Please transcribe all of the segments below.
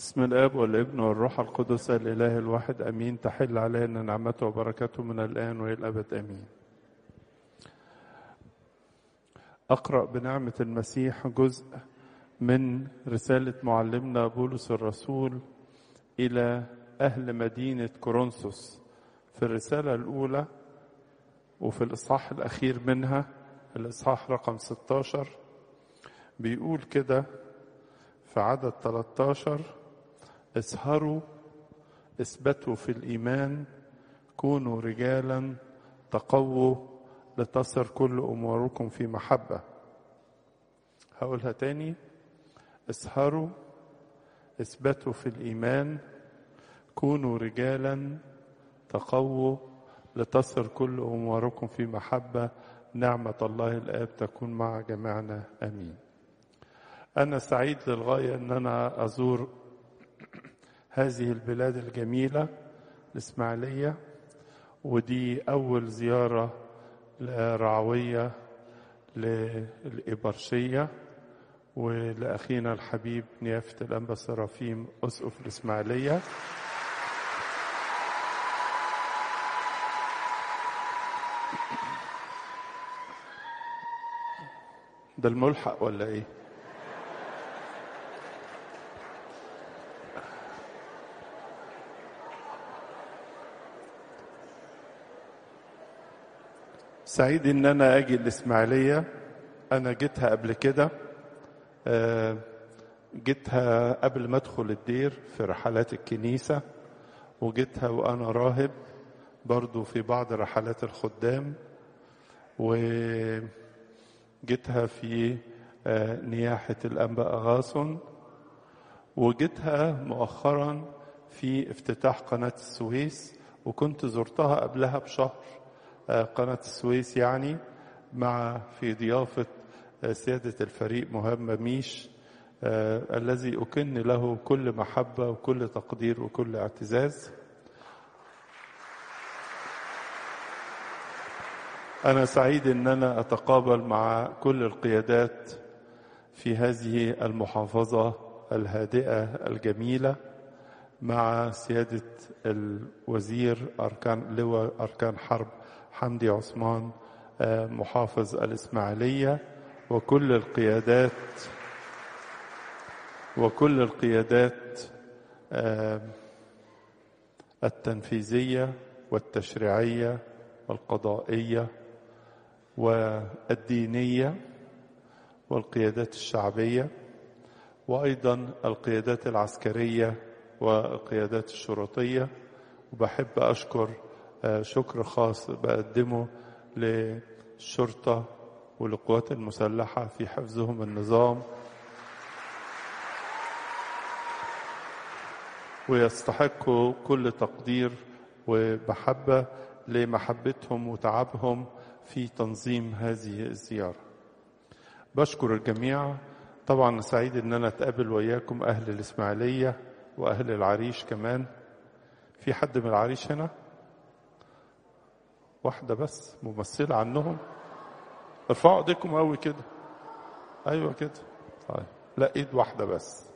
بسم الاب والابن والروح القدس الاله الواحد امين تحل علينا نعمته وبركاته من الان والى الابد امين اقرا بنعمه المسيح جزء من رساله معلمنا بولس الرسول الى اهل مدينه كورنثوس في الرساله الاولى وفي الاصحاح الاخير منها الاصحاح رقم 16 بيقول كده في عدد 13 اسهروا اثبتوا في الايمان كونوا رجالا تقووا لتصر كل اموركم في محبه هقولها تاني اسهروا اثبتوا في الايمان كونوا رجالا تقووا لتصر كل اموركم في محبه نعمه الله الاب تكون مع جميعنا امين أنا سعيد للغاية أن أنا أزور هذه البلاد الجميلة الإسماعيلية ودي أول زيارة رعوية للإبرشية ولأخينا الحبيب نيافة الأنبا سرافيم أسقف الإسماعيلية ده الملحق ولا إيه؟ سعيد ان انا اجي الاسماعيليه انا جيتها قبل كده جيتها قبل ما ادخل الدير في رحلات الكنيسه وجيتها وانا راهب برضو في بعض رحلات الخدام وجيتها في نياحه الانبا اغاصن وجيتها مؤخرا في افتتاح قناه السويس وكنت زرتها قبلها بشهر قناة السويس يعني مع في ضيافة سيادة الفريق مهاب مميش آه الذي أكن له كل محبة وكل تقدير وكل اعتزاز أنا سعيد أن أنا أتقابل مع كل القيادات في هذه المحافظة الهادئة الجميلة مع سيادة الوزير أركان لواء أركان حرب حمدي عثمان محافظ الإسماعيلية وكل القيادات وكل القيادات التنفيذية والتشريعية والقضائية والدينية والقيادات الشعبية وأيضا القيادات العسكرية والقيادات الشرطية وبحب أشكر شكر خاص بقدمه للشرطة والقوات المسلحة في حفظهم النظام ويستحقوا كل تقدير ومحبة لمحبتهم وتعبهم في تنظيم هذه الزيارة بشكر الجميع طبعا سعيد ان انا اتقابل وياكم اهل الاسماعيلية واهل العريش كمان في حد من العريش هنا؟ واحدة بس ممثلة عنهم ارفعوا ايديكم قوي كده ايوه كده طيب لا ايد واحدة بس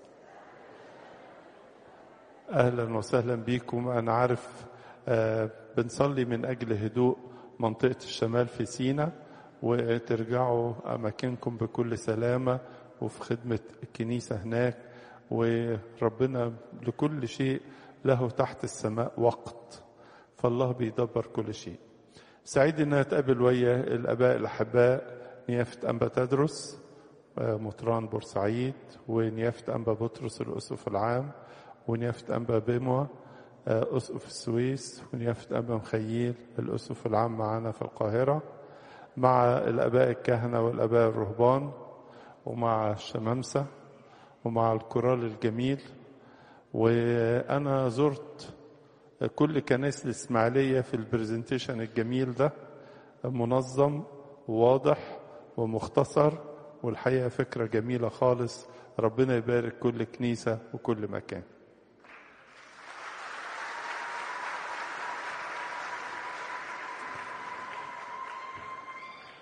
اهلا وسهلا بيكم انا عارف آه بنصلي من اجل هدوء منطقة الشمال في سينا وترجعوا اماكنكم بكل سلامة وفي خدمة الكنيسة هناك وربنا لكل شيء له تحت السماء وقت فالله بيدبر كل شيء سعيد ان اتقابل ويا الاباء الاحباء نيافه انبا تدرس مطران بورسعيد ونيافه انبا بطرس الاسقف العام ونيافه انبا بيموا اسقف السويس ونيافه انبا مخيل الاسقف العام معانا في القاهره مع الاباء الكهنه والاباء الرهبان ومع الشمامسه ومع الكورال الجميل وانا زرت كل كنائس الإسماعيلية في البرزنتيشن الجميل ده منظم وواضح ومختصر والحقيقة فكرة جميلة خالص ربنا يبارك كل كنيسة وكل مكان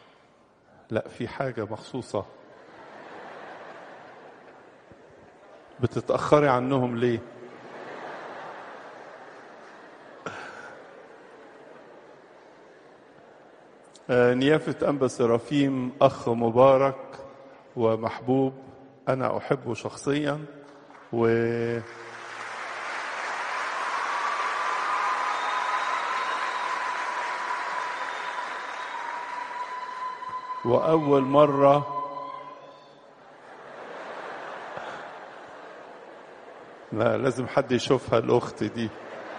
لا في حاجة مخصوصة بتتأخري عنهم ليه آه، نيافة أنبا سرافيم أخ مبارك ومحبوب أنا أحبه شخصيا و وأول مرة لا لازم حد يشوفها الأخت دي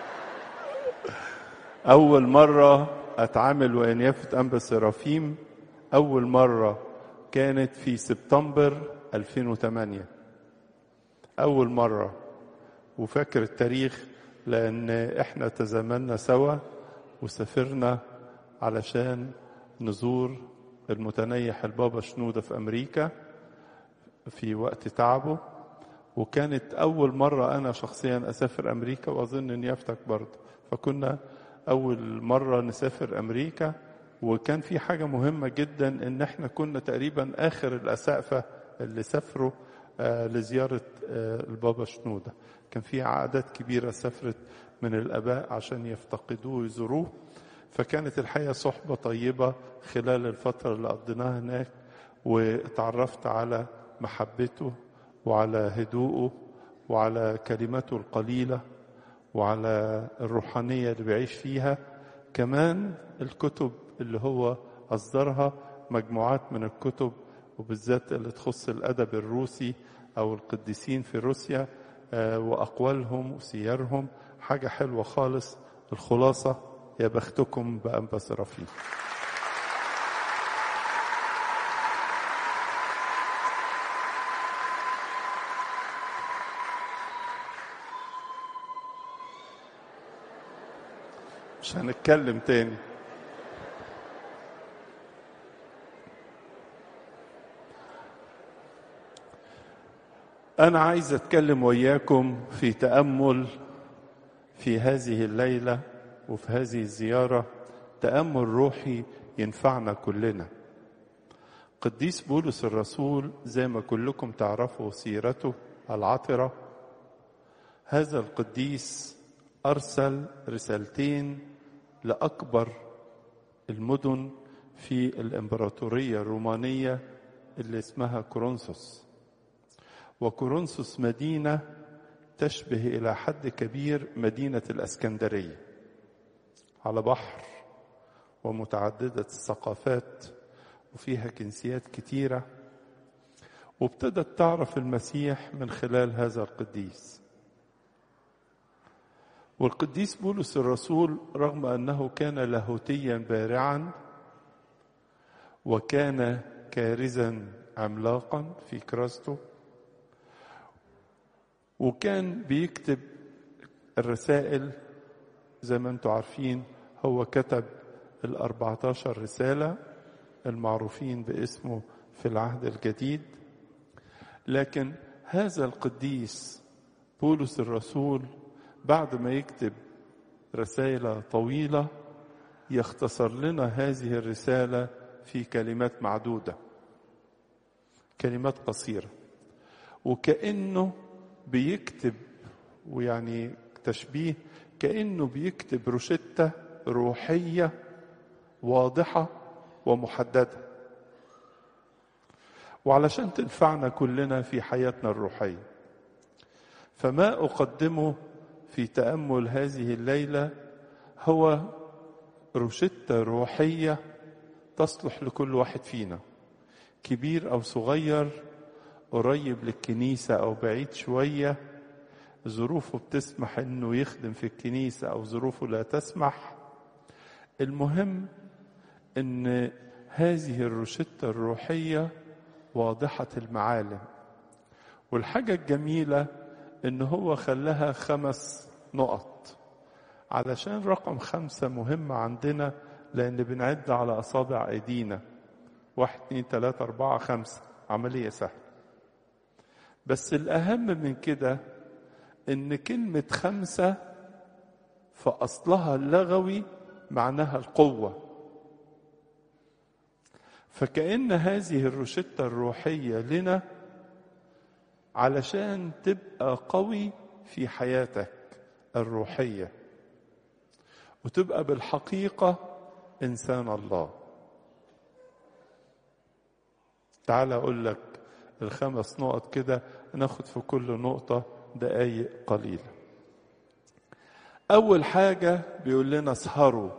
أول مرة أتعامل وإنيافة أنبا سرافيم أول مرة كانت في سبتمبر 2008 أول مرة وفاكر التاريخ لأن إحنا تزاملنا سوا وسافرنا علشان نزور المتنيح البابا شنودة في أمريكا في وقت تعبه وكانت أول مرة أنا شخصيا أسافر أمريكا وأظن إن يفتك برضه فكنا أول مرة نسافر أمريكا وكان في حاجة مهمة جدا إن إحنا كنا تقريبا آخر الأسقفة اللي سافروا آه لزيارة آه البابا شنودة كان في عدد كبيرة سافرت من الآباء عشان يفتقدوه ويزوروه فكانت الحقيقة صحبة طيبة خلال الفترة اللي قضيناها هناك وتعرفت على محبته وعلى هدوءه وعلى كلماته القليلة وعلى الروحانية اللي بيعيش فيها كمان الكتب اللي هو أصدرها مجموعات من الكتب وبالذات اللي تخص الأدب الروسي أو القديسين في روسيا وأقوالهم وسيرهم حاجة حلوة خالص الخلاصة يا بختكم بأنبا سرافيل مش هنتكلم تاني أنا عايز أتكلم وياكم في تأمل في هذه الليلة وفي هذه الزيارة تأمل روحي ينفعنا كلنا قديس بولس الرسول زي ما كلكم تعرفوا سيرته العطرة هذا القديس أرسل رسالتين لأكبر المدن في الإمبراطورية الرومانية اللي اسمها كورنثوس وكورنثوس مدينة تشبه إلى حد كبير مدينة الأسكندرية على بحر ومتعددة الثقافات وفيها جنسيات كتيرة وابتدت تعرف المسيح من خلال هذا القديس والقديس بولس الرسول رغم انه كان لاهوتيا بارعا وكان كارزا عملاقا في كراسته وكان بيكتب الرسائل زي ما انتم عارفين هو كتب الأربعتاشر رسالة المعروفين باسمه في العهد الجديد لكن هذا القديس بولس الرسول بعد ما يكتب رسائل طويلة يختصر لنا هذه الرسالة في كلمات معدودة كلمات قصيرة وكأنه بيكتب ويعني تشبيه كأنه بيكتب روشتة روحية واضحة ومحددة وعلشان تنفعنا كلنا في حياتنا الروحية فما أقدمه في تأمل هذه الليلة هو روشتة روحية تصلح لكل واحد فينا كبير أو صغير قريب للكنيسة أو بعيد شوية ظروفه بتسمح انه يخدم في الكنيسة او ظروفه لا تسمح المهم ان هذه الروشتة الروحية واضحة المعالم والحاجة الجميلة ان هو خلاها خمس نقط علشان رقم خمسة مهم عندنا لان بنعد على اصابع ايدينا واحد اتنين تلاتة اربعة خمسة عملية سهلة بس الاهم من كده ان كلمة خمسة فاصلها اللغوي معناها القوة فكأن هذه الروشتة الروحية لنا علشان تبقى قوي في حياتك الروحيه وتبقى بالحقيقه انسان الله تعال اقول لك الخمس نقط كده ناخد في كل نقطه دقايق قليله اول حاجه بيقول لنا اسهروا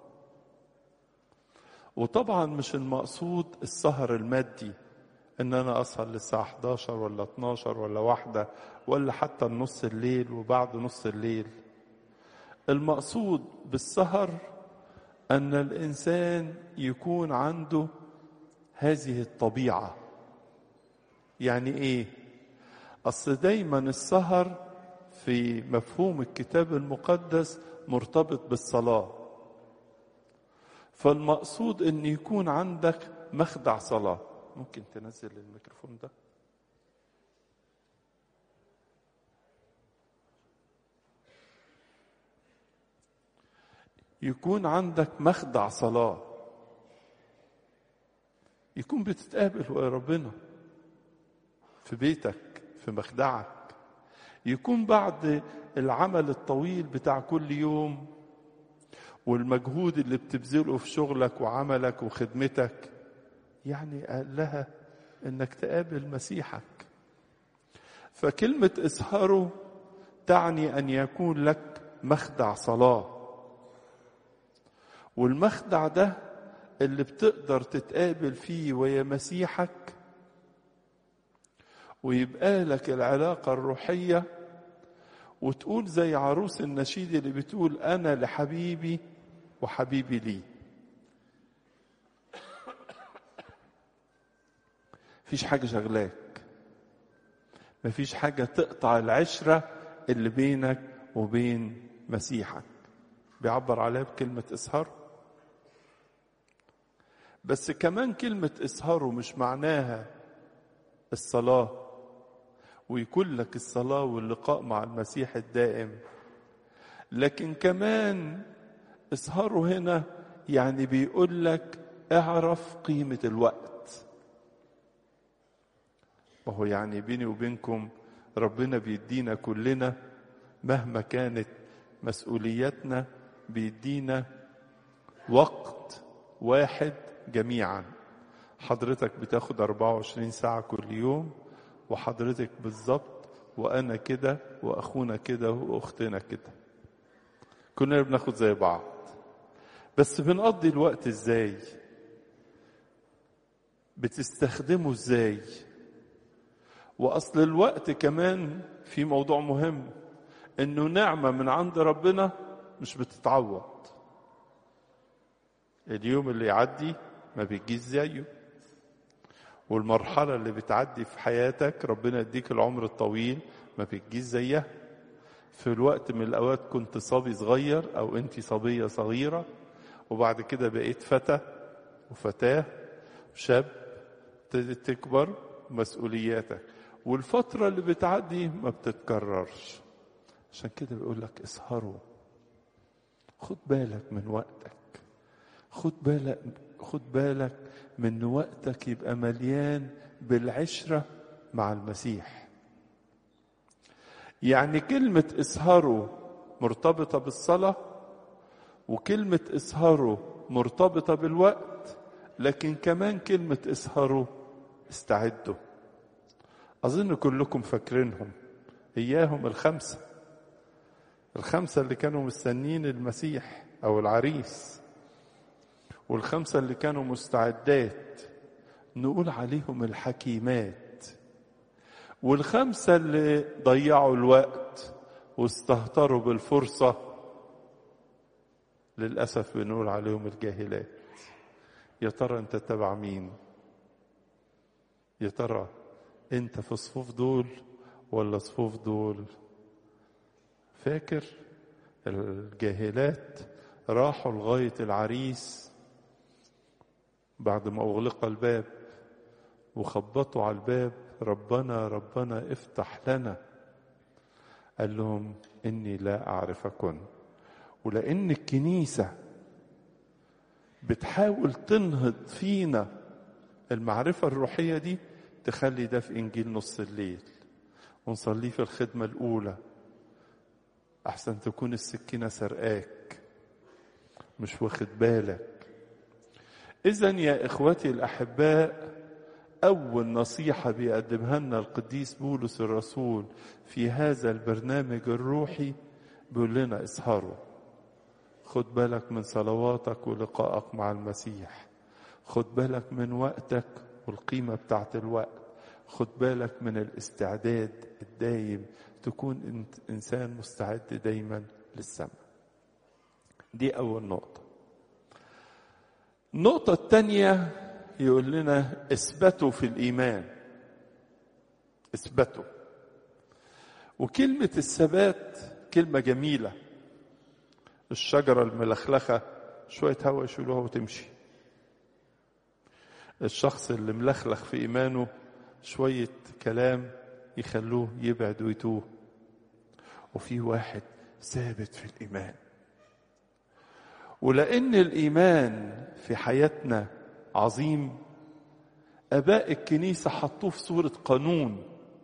وطبعا مش المقصود السهر المادي ان انا اسهر للساعه 11 ولا 12 ولا واحدة ولا حتى نص الليل وبعد نص الليل المقصود بالسهر ان الانسان يكون عنده هذه الطبيعه يعني ايه اصل دايما السهر في مفهوم الكتاب المقدس مرتبط بالصلاه فالمقصود ان يكون عندك مخدع صلاه ممكن تنزل الميكروفون ده يكون عندك مخدع صلاة يكون بتتقابل ويا ربنا في بيتك في مخدعك يكون بعد العمل الطويل بتاع كل يوم والمجهود اللي بتبذله في شغلك وعملك وخدمتك يعني قال لها انك تقابل مسيحك فكلمة اسهروا تعني ان يكون لك مخدع صلاه والمخدع ده اللي بتقدر تتقابل فيه ويا مسيحك ويبقى لك العلاقة الروحية وتقول زي عروس النشيد اللي بتقول أنا لحبيبي وحبيبي لي مفيش حاجة شغلاك مفيش حاجة تقطع العشرة اللي بينك وبين مسيحك بيعبر عليها بكلمة اسهر بس كمان كلمة اسهروا مش معناها الصلاة ويكون لك الصلاة واللقاء مع المسيح الدائم لكن كمان اسهروا هنا يعني بيقول لك اعرف قيمة الوقت وهو يعني بيني وبينكم ربنا بيدينا كلنا مهما كانت مسؤولياتنا بيدينا وقت واحد جميعا حضرتك بتاخد 24 ساعة كل يوم وحضرتك بالظبط وأنا كده وأخونا كده وأختنا كده كلنا بناخد زي بعض بس بنقضي الوقت ازاي بتستخدمه ازاي واصل الوقت كمان في موضوع مهم انه نعمه من عند ربنا مش بتتعوض اليوم اللي يعدي ما بيجيش زيه والمرحله اللي بتعدي في حياتك ربنا يديك العمر الطويل ما بتجيش زيها في الوقت من الاوقات كنت صبي صغير او انت صبيه صغيره وبعد كده بقيت فتى وفتاه وشاب ابتدت تكبر مسؤولياتك والفترة اللي بتعدي ما بتتكررش عشان كده بيقول لك اسهروا خد بالك من وقتك خد بالك خد بالك من وقتك يبقى مليان بالعشرة مع المسيح يعني كلمة اسهروا مرتبطة بالصلاة وكلمة اسهروا مرتبطة بالوقت لكن كمان كلمة اسهروا استعدوا أظن كلكم فاكرينهم إياهم الخمسة الخمسة اللي كانوا مستنين المسيح أو العريس والخمسة اللي كانوا مستعدات نقول عليهم الحكيمات والخمسة اللي ضيعوا الوقت واستهتروا بالفرصة للأسف بنقول عليهم الجاهلات يا ترى أنت تبع مين يا ترى أنت في صفوف دول ولا صفوف دول فاكر الجاهلات راحوا لغاية العريس بعد ما أغلق الباب وخبطوا على الباب ربنا ربنا افتح لنا قال لهم إني لا أعرفكن ولأن الكنيسة بتحاول تنهض فينا المعرفة الروحية دي تخلي ده في إنجيل نص الليل ونصليه في الخدمة الأولى أحسن تكون السكينة سرقاك مش واخد بالك إذا يا إخوتي الأحباء أول نصيحة بيقدمها لنا القديس بولس الرسول في هذا البرنامج الروحي بيقول لنا اسهروا خد بالك من صلواتك ولقائك مع المسيح خد بالك من وقتك والقيمة بتاعت الوقت خد بالك من الاستعداد الدايم تكون انت انسان مستعد دايما للسماء دي اول نقطة النقطة الثانية يقول لنا اثبتوا في الايمان اثبتوا وكلمة الثبات كلمة جميلة الشجرة الملخلخة شوية هوا يشيلوها وتمشي الشخص اللي ملخلخ في إيمانه شوية كلام يخلوه يبعد ويتوه وفي واحد ثابت في الإيمان ولأن الإيمان في حياتنا عظيم آباء الكنيسة حطوه في صورة قانون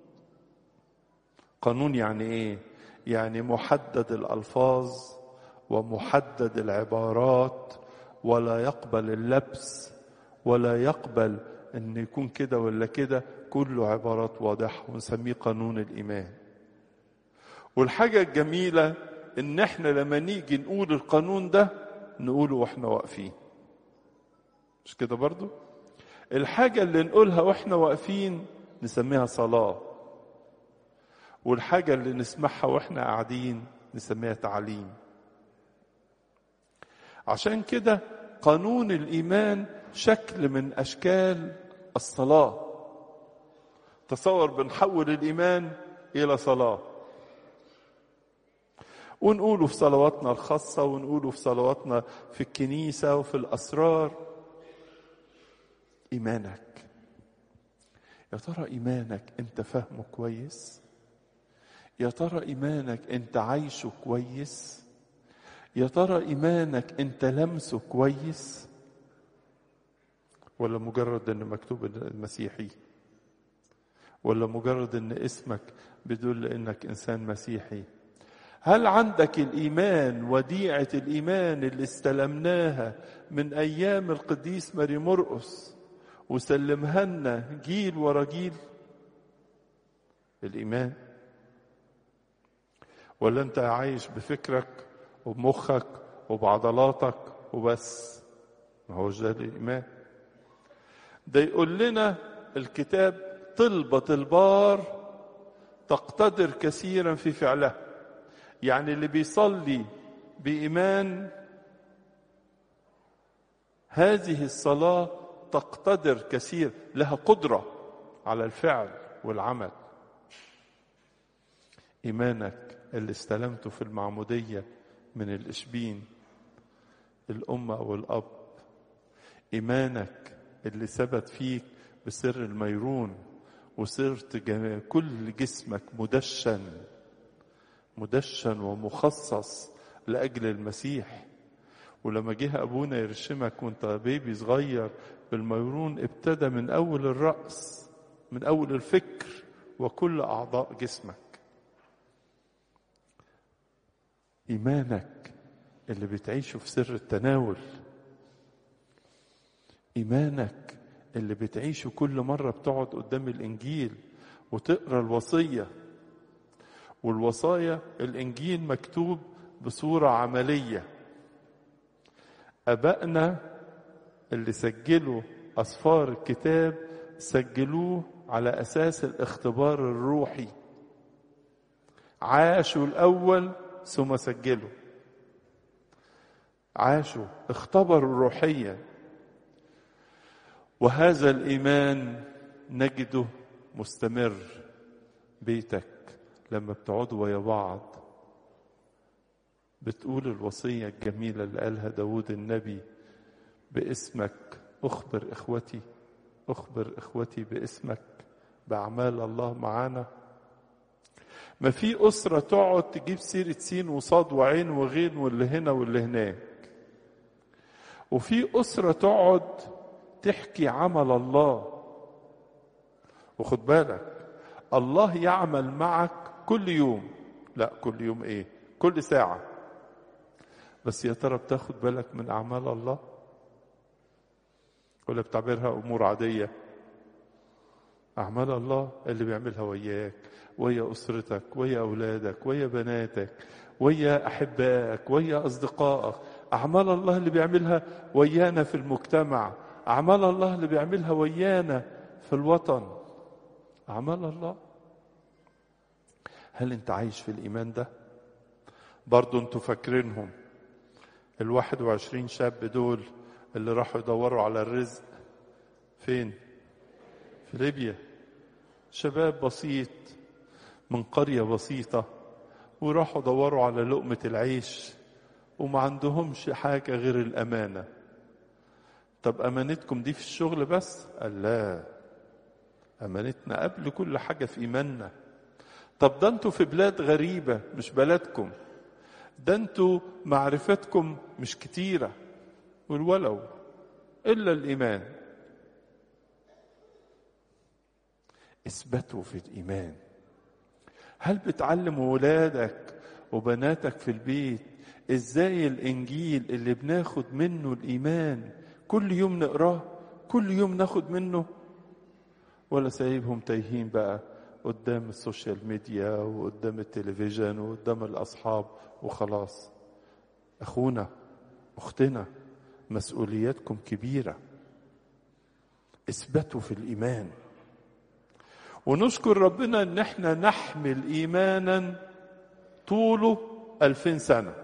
قانون يعني إيه؟ يعني محدد الألفاظ ومحدد العبارات ولا يقبل اللبس ولا يقبل ان يكون كده ولا كده كله عبارات واضحه ونسميه قانون الايمان والحاجه الجميله ان احنا لما نيجي نقول القانون ده نقوله واحنا واقفين مش كده برضو الحاجه اللي نقولها واحنا واقفين نسميها صلاه والحاجه اللي نسمعها واحنا قاعدين نسميها تعليم عشان كده قانون الايمان شكل من اشكال الصلاه تصور بنحول الايمان الى صلاه ونقوله في صلواتنا الخاصه ونقوله في صلواتنا في الكنيسه وفي الاسرار ايمانك يا ترى ايمانك انت فاهمه كويس يا ترى ايمانك انت عايشه كويس يا ترى ايمانك انت لمسه كويس ولا مجرد ان مكتوب المسيحي ولا مجرد ان اسمك بيدل انك انسان مسيحي هل عندك الايمان وديعه الايمان اللي استلمناها من ايام القديس ماري مرقس وسلمها لنا جيل ورا جيل الايمان ولا انت عايش بفكرك وبمخك وبعضلاتك وبس ما هوش ده الايمان ده يقول لنا الكتاب طلبة البار تقتدر كثيرا في فعلها يعني اللي بيصلي بإيمان هذه الصلاة تقتدر كثير لها قدرة على الفعل والعمل إيمانك اللي استلمته في المعمودية من الإشبين الأم أو الأب إيمانك اللي ثبت فيك بسر الميرون وصرت كل جسمك مدشن مدشن ومخصص لأجل المسيح ولما جه أبونا يرشمك وانت بيبي صغير بالميرون ابتدى من أول الرأس من أول الفكر وكل أعضاء جسمك إيمانك اللي بتعيشه في سر التناول إيمانك اللي بتعيشه كل مرة بتقعد قدام الإنجيل وتقرأ الوصية والوصايا الإنجيل مكتوب بصورة عملية أبائنا اللي سجلوا أسفار الكتاب سجلوه على أساس الاختبار الروحي عاشوا الأول ثم سجلوا عاشوا اختبروا روحيا وهذا الايمان نجده مستمر بيتك لما بتقعدوا ويا بعض بتقول الوصية الجميلة اللي قالها داود النبي باسمك أخبر إخوتي أخبر إخوتي باسمك بأعمال الله معانا ما في أسرة تقعد تجيب سيرة سين وصاد وعين وغين واللي هنا واللي هناك وفي أسرة تقعد تحكي عمل الله وخد بالك الله يعمل معك كل يوم لا كل يوم ايه كل ساعة بس يا ترى بتاخد بالك من أعمال الله ولا بتعبرها أمور عادية أعمال الله اللي بيعملها وياك ويا أسرتك ويا أولادك ويا بناتك ويا أحبائك ويا أصدقائك أعمال الله اللي بيعملها ويانا في المجتمع أعمال الله اللي بيعملها ويانا في الوطن أعمال الله هل أنت عايش في الإيمان ده؟ برضو أنتوا فاكرينهم الواحد وعشرين شاب دول اللي راحوا يدوروا على الرزق فين؟ في ليبيا شباب بسيط من قرية بسيطة وراحوا دوروا على لقمة العيش وما عندهمش حاجة غير الأمانة طب أمانتكم دي في الشغل بس؟ قال لا أمانتنا قبل كل حاجة في إيماننا طب ده انتوا في بلاد غريبة مش بلدكم ده انتوا معرفتكم مش كتيرة والولو إلا الإيمان اثبتوا في الإيمان هل بتعلم ولادك وبناتك في البيت ازاي الانجيل اللي بناخد منه الايمان كل يوم نقراه كل يوم ناخد منه ولا سايبهم تايهين بقى قدام السوشيال ميديا وقدام التلفزيون وقدام الاصحاب وخلاص اخونا اختنا مسؤولياتكم كبيره اثبتوا في الايمان ونشكر ربنا ان احنا نحمل ايمانا طوله الفين سنه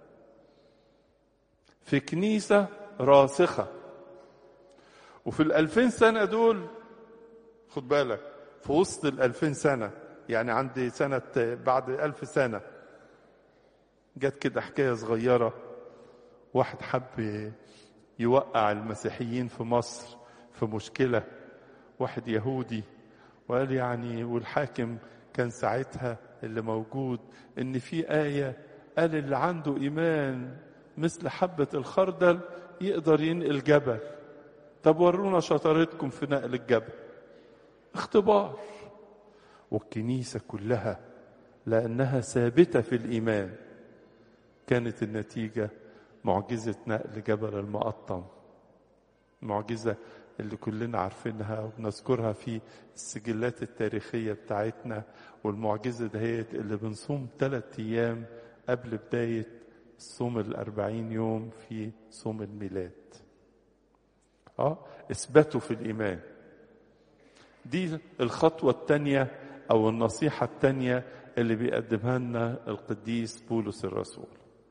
في كنيسه راسخه وفي الالفين سنه دول خد بالك في وسط الألفين سنة يعني عندي سنة بعد ألف سنة جت كده حكاية صغيرة واحد حب يوقع المسيحيين في مصر في مشكلة واحد يهودي وقال يعني والحاكم كان ساعتها اللي موجود ان في آية قال اللي عنده إيمان مثل حبة الخردل يقدر ينقل جبل طب ورونا شطارتكم في نقل الجبل اختبار والكنيسة كلها لأنها ثابتة في الإيمان كانت النتيجة معجزة نقل جبل المقطم معجزة اللي كلنا عارفينها وبنذكرها في السجلات التاريخية بتاعتنا والمعجزة دهيت اللي بنصوم ثلاثة أيام قبل بداية صوم الأربعين يوم في صوم الميلاد اه اثبتوا في الإيمان دي الخطوة الثانية أو النصيحة الثانية اللي بيقدمها لنا القديس بولس الرسول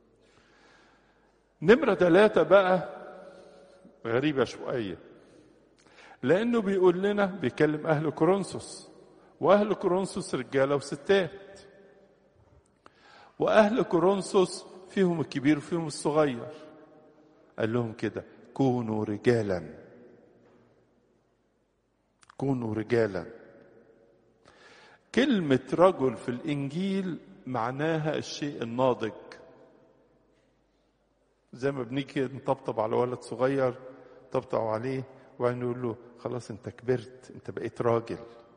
نمرة ثلاثة بقى غريبة شوية لأنه بيقول لنا بيكلم أهل كورنثوس وأهل كورنثوس رجالة وستات وأهل كورنثوس فيهم الكبير وفيهم الصغير قال لهم كده كونوا رجالا كونوا رجالا كلمة رجل في الإنجيل معناها الشيء الناضج زي ما بنيجي نطبطب على ولد صغير طبطب عليه وبعدين نقول له خلاص انت كبرت انت بقيت راجل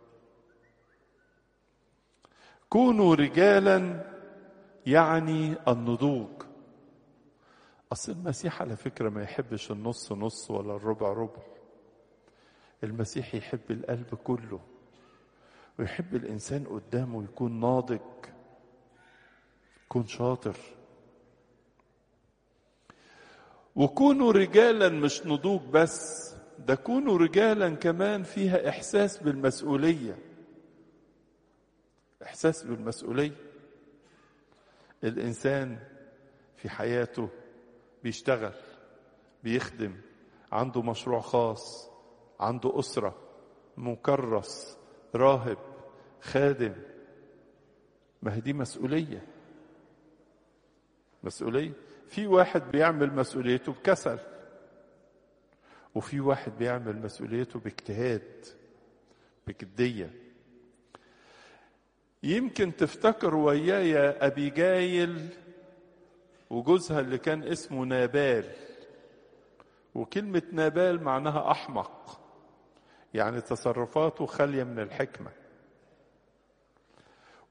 كونوا رجالا يعني النضوج اصل المسيح على فكره ما يحبش النص نص ولا الربع ربع المسيح يحب القلب كله ويحب الانسان قدامه يكون ناضج يكون شاطر وكونوا رجالا مش نضوج بس ده كونوا رجالا كمان فيها احساس بالمسؤوليه احساس بالمسؤوليه الانسان في حياته بيشتغل بيخدم عنده مشروع خاص عنده اسره مكرس راهب خادم ما هي دي مسؤوليه مسؤوليه في واحد بيعمل مسؤوليته بكسل وفي واحد بيعمل مسؤوليته باجتهاد بجدية يمكن تفتكر ويايا أبيجايل وجوزها اللي كان اسمه نابال وكلمة نابال معناها أحمق يعني تصرفاته خالية من الحكمة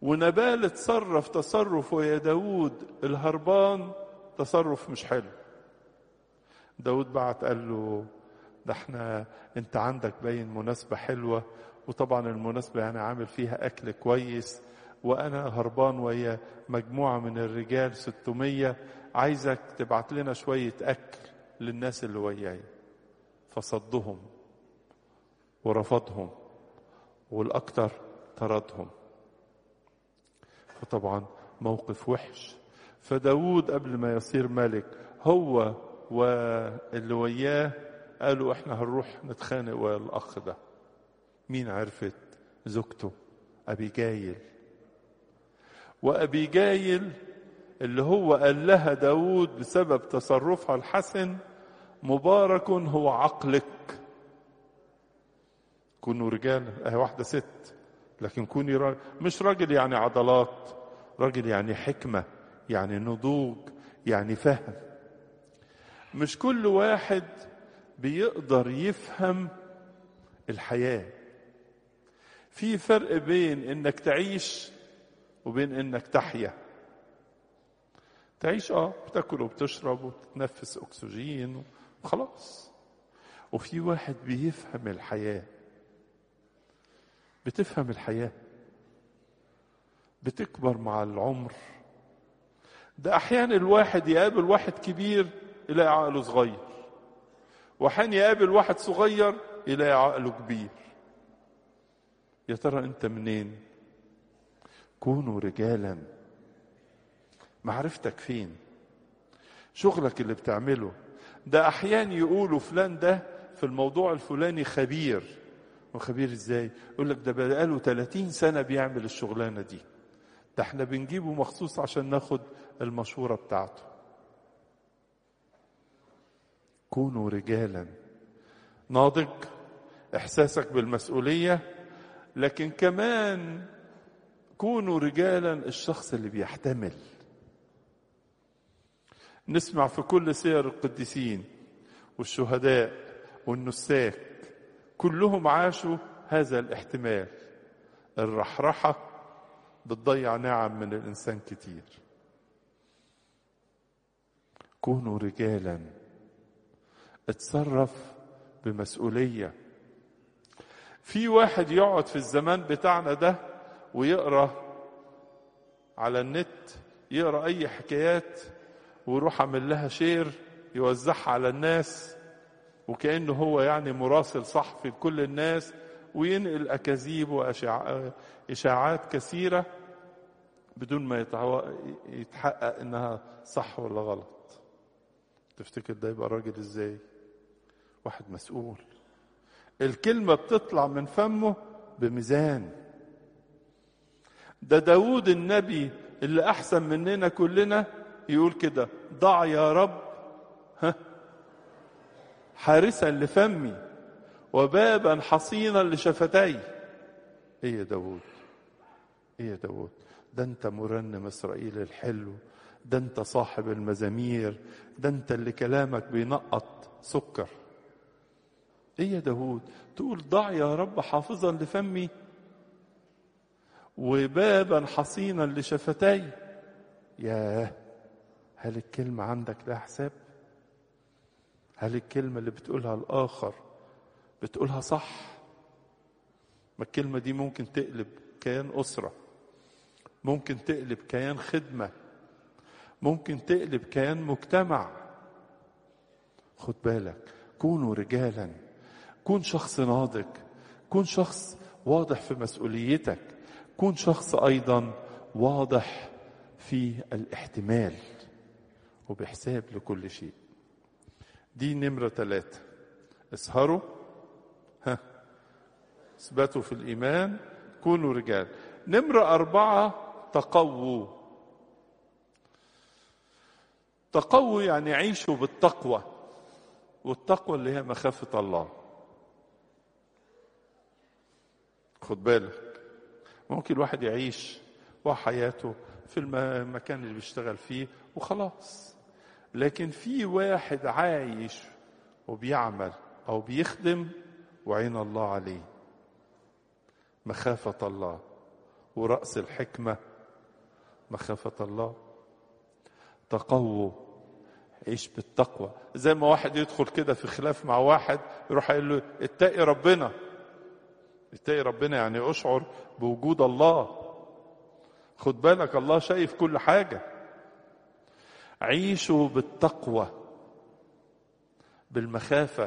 ونبال اتصرف تصرف ويا داود الهربان تصرف مش حلو داود بعت قال له ده احنا انت عندك باين مناسبة حلوة وطبعا المناسبة يعني عامل فيها أكل كويس وأنا هربان ويا مجموعة من الرجال 600 عايزك تبعت لنا شوية أكل للناس اللي وياي فصدهم ورفضهم والأكثر طردهم فطبعا موقف وحش فداود قبل ما يصير ملك هو واللي وياه قالوا احنا هنروح نتخانق ويا الاخ ده مين عرفت زوجته ابي جايل وابي جايل اللي هو قال لها داود بسبب تصرفها الحسن مبارك هو عقلك كونوا رجال اهي واحده ست لكن كوني راجل مش راجل يعني عضلات راجل يعني حكمه يعني نضوج يعني فهم مش كل واحد بيقدر يفهم الحياه في فرق بين انك تعيش وبين انك تحيا تعيش اه بتاكل وبتشرب وتتنفس اكسجين وخلاص وفي واحد بيفهم الحياه بتفهم الحياه بتكبر مع العمر ده احيانا الواحد يقابل واحد كبير يلاقي عقله صغير واحيانا يقابل واحد صغير يلاقي عقله كبير يا ترى انت منين كونوا رجالا معرفتك فين شغلك اللي بتعمله ده احيانا يقولوا فلان ده في الموضوع الفلاني خبير وخبير ازاي يقول لك ده بقاله 30 سنه بيعمل الشغلانه دي ده احنا بنجيبه مخصوص عشان ناخد المشوره بتاعته كونوا رجالا ناضج احساسك بالمسؤوليه لكن كمان كونوا رجالا الشخص اللي بيحتمل نسمع في كل سير القديسين والشهداء والنساك كلهم عاشوا هذا الاحتمال الرحرحة بتضيع نعم من الإنسان كتير كونوا رجالا اتصرف بمسؤولية في واحد يقعد في الزمان بتاعنا ده ويقرأ على النت يقرأ أي حكايات ويروح عامل لها شير يوزعها على الناس وكأنه هو يعني مراسل صحفي لكل الناس وينقل أكاذيب وإشاعات كثيرة بدون ما يتحقق إنها صح ولا غلط تفتكر ده يبقى راجل إزاي واحد مسؤول الكلمة بتطلع من فمه بميزان ده داود النبي اللي أحسن مننا كلنا يقول كده ضع يا رب ها حارسا لفمي وبابا حصينا لشفتي ايه يا داود ايه يا داود ده انت مرنم اسرائيل الحلو ده انت صاحب المزامير ده انت اللي كلامك بينقط سكر ايه يا داود تقول ضع يا رب حافظا لفمي وبابا حصينا لشفتي ياه هل الكلمة عندك لها حساب؟ هل الكلمة اللي بتقولها الآخر بتقولها صح؟ ما الكلمة دي ممكن تقلب كيان أسرة ممكن تقلب كيان خدمة ممكن تقلب كيان مجتمع خد بالك كونوا رجالا كون شخص ناضج كون شخص واضح في مسؤوليتك كون شخص أيضا واضح في الاحتمال وبحساب لكل شيء دي نمرة ثلاثة اسهروا ها اثبتوا في الإيمان كونوا رجال نمرة أربعة تقووا تقووا يعني عيشوا بالتقوى والتقوى اللي هي مخافة الله خد بالك ممكن الواحد يعيش وحياته في المكان اللي بيشتغل فيه وخلاص لكن في واحد عايش وبيعمل او بيخدم وعين الله عليه مخافة الله ورأس الحكمة مخافة الله تقووا عيش بالتقوى زي ما واحد يدخل كده في خلاف مع واحد يروح قايل له اتقي ربنا اتقي ربنا يعني اشعر بوجود الله خد بالك الله شايف كل حاجة عيشوا بالتقوى بالمخافة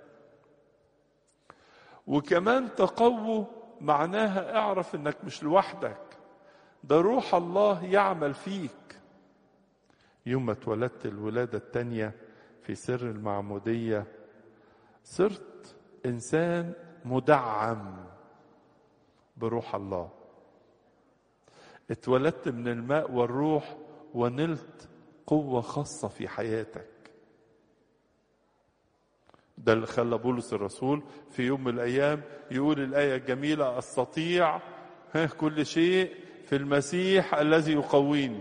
وكمان تقووا معناها اعرف انك مش لوحدك ده روح الله يعمل فيك يوم ما اتولدت الولادة التانية في سر المعمودية صرت إنسان مدعم بروح الله اتولدت من الماء والروح ونلت قوة خاصة في حياتك ده اللي خلى بولس الرسول في يوم من الأيام يقول الآية الجميلة أستطيع كل شيء في المسيح الذي يقويني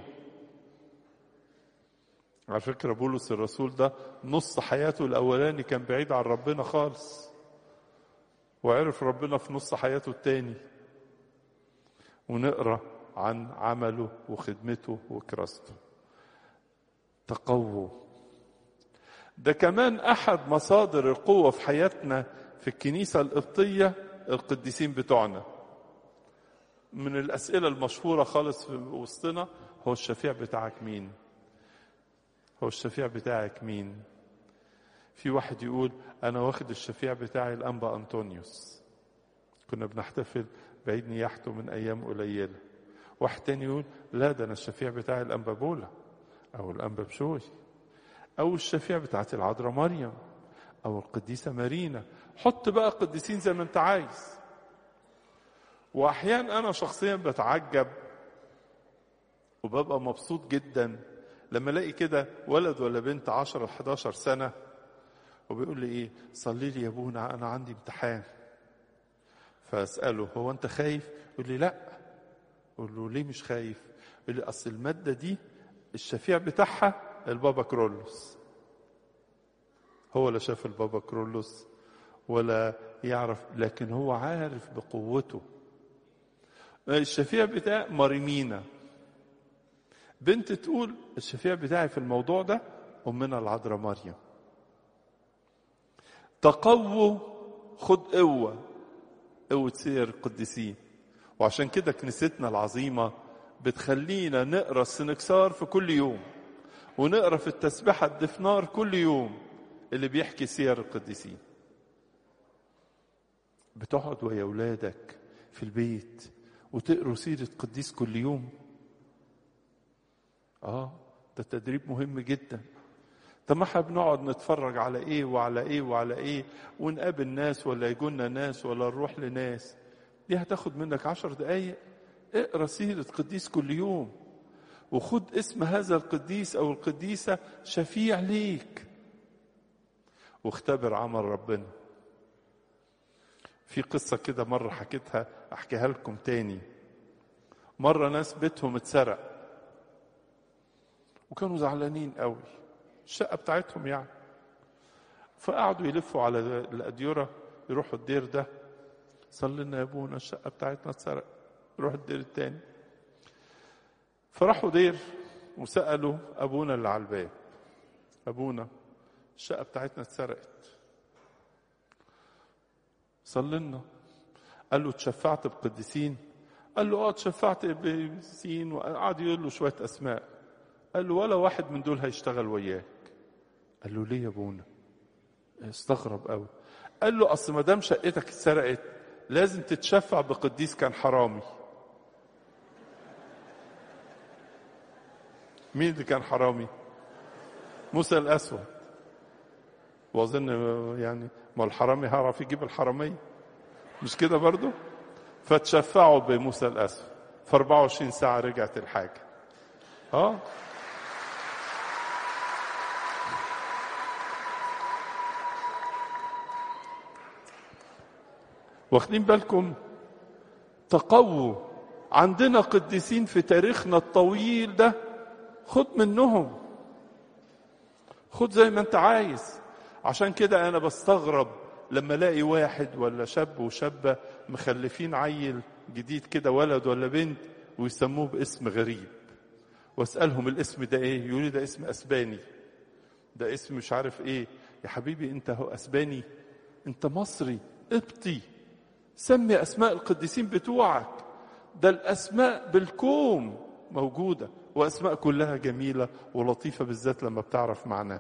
على فكرة بولس الرسول ده نص حياته الأولاني كان بعيد عن ربنا خالص وعرف ربنا في نص حياته التاني ونقرأ عن عمله وخدمته وكراسته تقووا ده كمان أحد مصادر القوة في حياتنا في الكنيسة القبطية القديسين بتوعنا من الأسئلة المشهورة خالص في وسطنا هو الشفيع بتاعك مين هو الشفيع بتاعك مين في واحد يقول أنا واخد الشفيع بتاعي الأنبا أنطونيوس كنا بنحتفل بعيد نياحته من أيام قليلة واحد تاني يقول لا ده أنا الشفيع بتاعي الأنبا بولا أو الأنبا بشوي أو الشفيع بتاعت العذراء مريم أو القديسة مارينا حط بقى قديسين زي ما أنت عايز وأحيانا أنا شخصيا بتعجب وببقى مبسوط جدا لما الاقي كده ولد ولا بنت 10 11 سنه وبيقول لي ايه صلي لي يا ابونا انا عندي امتحان فاساله هو انت خايف يقول لي لا اقول له ليه مش خايف يقول لي اصل الماده دي الشفيع بتاعها البابا كرولوس هو لا شاف البابا كرولوس ولا يعرف لكن هو عارف بقوته الشفيع بتاع مريمينا بنت تقول الشفيع بتاعي في الموضوع ده أمنا العذراء مريم تقووا خد قوة قوة سير القديسين وعشان كده كنيستنا العظيمة بتخلينا نقرا السنكسار في كل يوم ونقرا في التسبحة الدفنار كل يوم اللي بيحكي سير القديسين بتقعد ويا أولادك في البيت وتقروا سيرة قديس كل يوم اه ده تدريب مهم جدا طب ما احنا بنقعد نتفرج على ايه وعلى ايه وعلى ايه ونقابل ناس ولا يجونا ناس ولا نروح لناس دي هتاخد منك عشر دقايق اقرا سيرة قديس كل يوم وخد اسم هذا القديس او القديسة شفيع ليك واختبر عمل ربنا في قصة كده مرة حكيتها احكيها لكم تاني مرة ناس بيتهم اتسرق وكانوا زعلانين قوي الشقة بتاعتهم يعني فقعدوا يلفوا على الأديرة يروحوا الدير ده صلي لنا يا ابونا الشقة بتاعتنا اتسرق يروح الدير التاني فراحوا دير وسألوا أبونا اللي على الباب أبونا الشقة بتاعتنا اتسرقت صلي لنا قال له اتشفعت بقديسين قال له اه اتشفعت بسين وقعد يقول له شويه اسماء قال له ولا واحد من دول هيشتغل وياك قال له ليه يا ابونا استغرب قوي قال له اصل ما دام شقتك اتسرقت لازم تتشفع بقديس كان حرامي مين اللي كان حرامي موسى الاسود واظن يعني ما الحرامي هيعرف يجيب الحراميه مش كده برضو فتشفعوا بموسى الاسود في 24 ساعه رجعت الحاجه اه واخدين بالكم تقووا عندنا قديسين في تاريخنا الطويل ده خد منهم خد زي ما انت عايز عشان كده انا بستغرب لما الاقي واحد ولا شاب وشابه مخلفين عيل جديد كده ولد ولا بنت ويسموه باسم غريب واسالهم الاسم ده ايه يقولوا ده اسم اسباني ده اسم مش عارف ايه يا حبيبي انت هو اسباني انت مصري قبطي سمي اسماء القديسين بتوعك ده الاسماء بالكوم موجوده واسماء كلها جميله ولطيفه بالذات لما بتعرف معناه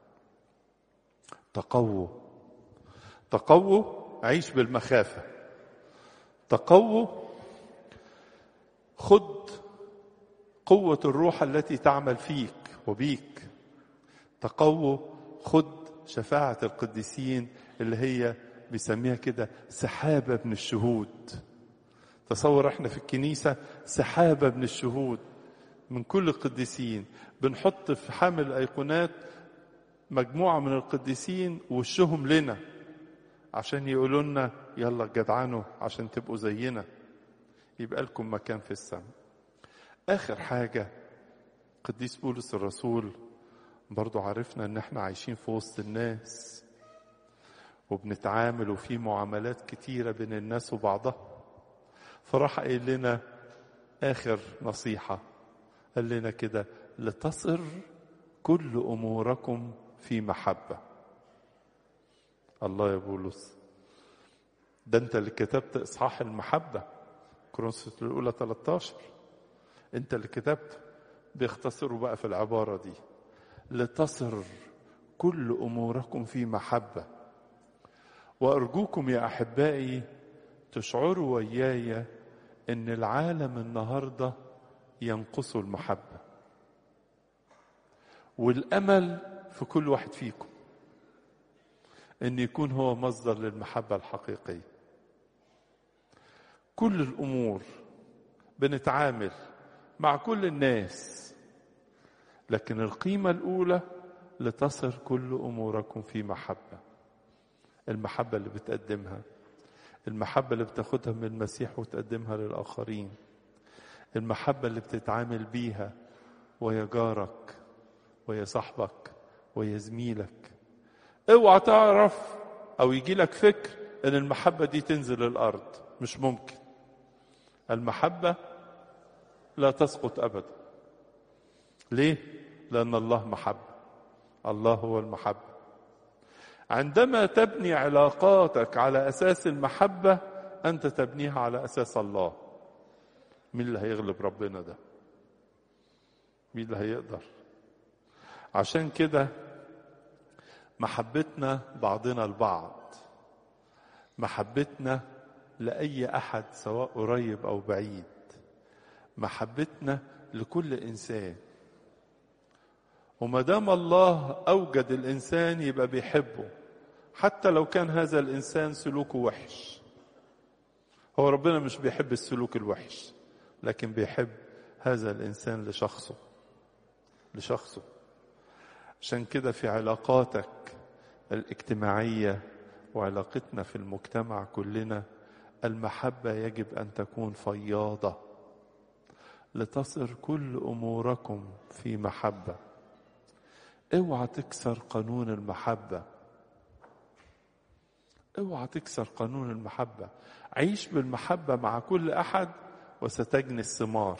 تقووا تقووا عيش بالمخافه تقووا خد قوه الروح التي تعمل فيك وبيك تقووا خد شفاعه القديسين اللي هي بيسميها كده سحابه من الشهود تصور احنا في الكنيسه سحابه من الشهود من كل القديسين بنحط في حامل الايقونات مجموعه من القديسين وشهم لنا عشان يقولوا لنا يلا جدعنوا عشان تبقوا زينا يبقى لكم مكان في السماء اخر حاجه قديس بولس الرسول برضو عرفنا ان احنا عايشين في وسط الناس وبنتعامل وفي معاملات كتيره بين الناس وبعضها فراح قايل لنا اخر نصيحه قال لنا كده لتصر كل اموركم في محبه الله يا بولس ده انت اللي كتبت اصحاح المحبه كورنثوس الاولى 13 انت اللي كتبت بيختصروا بقى في العباره دي لتصر كل اموركم في محبه وارجوكم يا احبائي تشعروا وياي ان العالم النهارده ينقصه المحبه والامل في كل واحد فيكم ان يكون هو مصدر للمحبه الحقيقيه كل الامور بنتعامل مع كل الناس لكن القيمه الاولى لتصر كل اموركم في محبه المحبه اللي بتقدمها المحبه اللي بتاخدها من المسيح وتقدمها للاخرين المحبه اللي بتتعامل بيها ويا جارك ويا صاحبك ويا زميلك اوعى تعرف او يجي لك فكر ان المحبه دي تنزل الارض مش ممكن المحبه لا تسقط ابدا ليه لان الله محبه الله هو المحبه عندما تبني علاقاتك على اساس المحبه انت تبنيها على اساس الله مين اللي هيغلب ربنا ده مين اللي هيقدر عشان كده محبتنا بعضنا البعض محبتنا لاي احد سواء قريب او بعيد محبتنا لكل انسان وما دام الله اوجد الانسان يبقى بيحبه حتى لو كان هذا الانسان سلوكه وحش هو ربنا مش بيحب السلوك الوحش لكن بيحب هذا الانسان لشخصه لشخصه عشان كده في علاقاتك الاجتماعيه وعلاقتنا في المجتمع كلنا المحبه يجب ان تكون فياضه لتصر كل اموركم في محبه اوعى تكسر قانون المحبه اوعى تكسر قانون المحبه عيش بالمحبه مع كل احد وستجني الثمار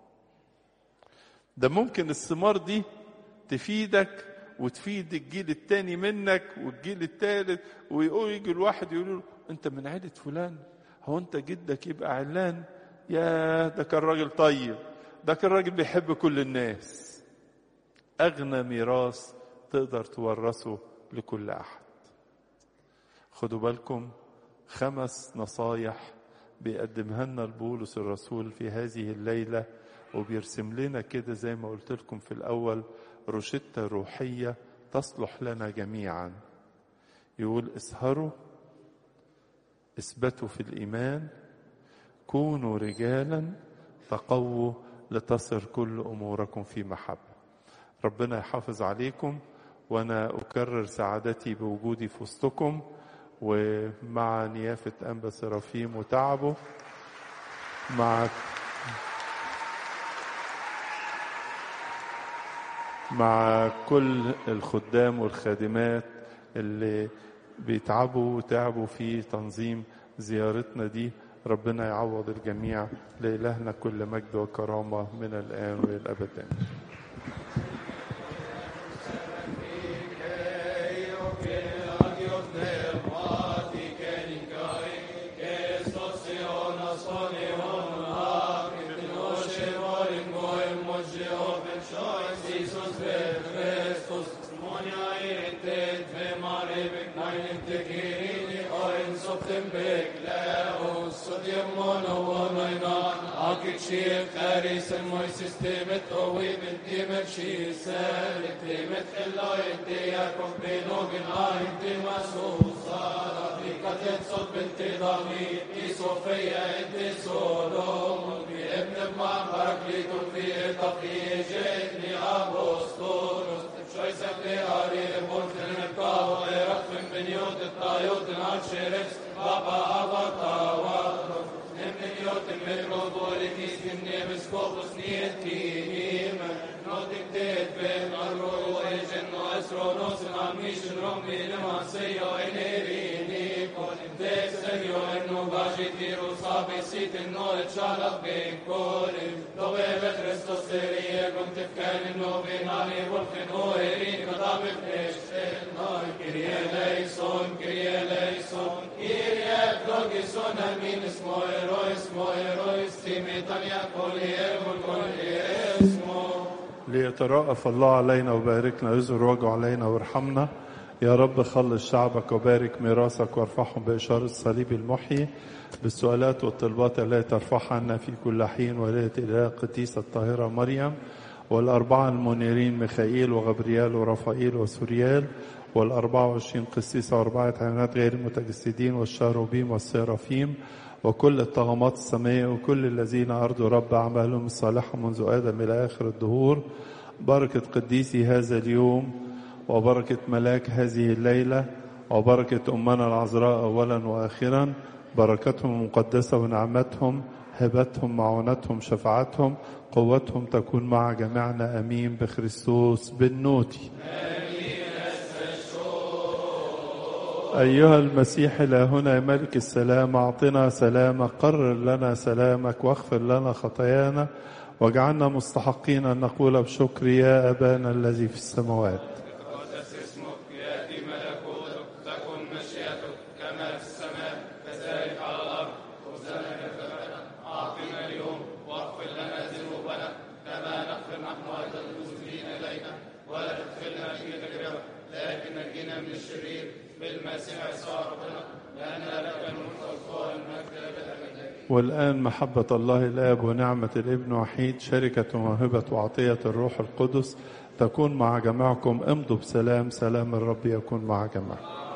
ده ممكن الثمار دي تفيدك وتفيد الجيل التاني منك والجيل التالت ويقول يجي الواحد يقول له انت من عيلة فلان هو انت جدك يبقى علان يا ده كان راجل طيب ده كان راجل بيحب كل الناس اغنى ميراث تقدر تورثه لكل احد خدوا بالكم خمس نصايح بيقدمها لنا البولس الرسول في هذه الليله وبيرسم لنا كده زي ما قلت لكم في الاول روشتة روحية تصلح لنا جميعا يقول اسهروا اثبتوا في الإيمان كونوا رجالا تقووا لتصر كل أموركم في محبة ربنا يحافظ عليكم وأنا أكرر سعادتي بوجودي في وسطكم ومع نيافة أنبا سرافيم وتعبه مع مع كل الخدام والخادمات اللي بيتعبوا وتعبوا في تنظيم زيارتنا دي ربنا يعوض الجميع لإلهنا كل مجد وكرامة من الآن وإلى الأبد آمين Kärisen moi systemet och vi med timmer kisel Timet illa inte jag kom bli någon inte masosar Afrikat ett sånt binti David i Sofia inte Solomon Vi ابن man parakliton vi ett av ni apostolos شويسك لأري بولتن القاوة غيرك من بنيوت الطايوت العشرس بابا أبا طاوة من يوت الميكروبوليتيس من نيمسكوبوس نيتيم نوتك تيت بين الرو ايجن اسرونوس العميش الرومي لما سيو انيريني كون تيك سيو انو باجي تيرو صابي سيت انو اتشالق بين كولي لو بيبت رستو سيريه كنت تفكان انو بين علي ولفن او ايرين كتاب فيش ناي كريه ليسون كريه ليسون كريه بلوغيسون امين اسمه ايرو اسمه ايرو استيمي تانيا كولي ايرو كولي اسمه ليترأف الله علينا وباركنا ويزر وجهه علينا وارحمنا يا رب خلص شعبك وبارك ميراثك وارفعهم بإشارة الصليب المحيي بالسؤالات والطلبات التي ترفعها عنا في كل حين ولاية إله القديسة الطاهرة مريم والأربعة المنيرين ميخائيل وغبريال ورفائيل وسوريال والأربعة وعشرين قسيسة وأربعة عينات غير المتجسدين والشاروبيم والسيرافيم وكل الطغمات السماء وكل الذين أرضوا رب أعمالهم الصالحة منذ آدم إلى آخر الدهور بركة قديسي هذا اليوم وبركة ملاك هذه الليلة وبركة أمنا العذراء أولا وآخرا بركتهم المقدسة ونعمتهم هبتهم معونتهم شفاعتهم قوتهم تكون مع جميعنا أمين بخريستوس بالنوتي أيها المسيح إلهنا يا ملك السلام أعطنا سلامك قرر لنا سلامك واغفر لنا خطايانا واجعلنا مستحقين أن نقول بشكر يا أبانا الذي في السماوات تقدس اسمك يأتي ملكوتك تكن مشيئتك كما في السماء كذلك على الأرض خبزنا كفافنا أعطنا اليوم واغفر لنا ذنوبنا كما نغفر نحن أيضا المسلمين إلينا ولا تدخلنا في تجربة لكن نجينا من الشرير بالمسيح يسوع ربنا لأن لك الملك والقوة والمجد أبدا والآن محبة الله الآب ونعمة الابن وحيد شركة وموهبة وعطية الروح القدس تكون مع جميعكم امضوا بسلام سلام الرب يكون مع جميعكم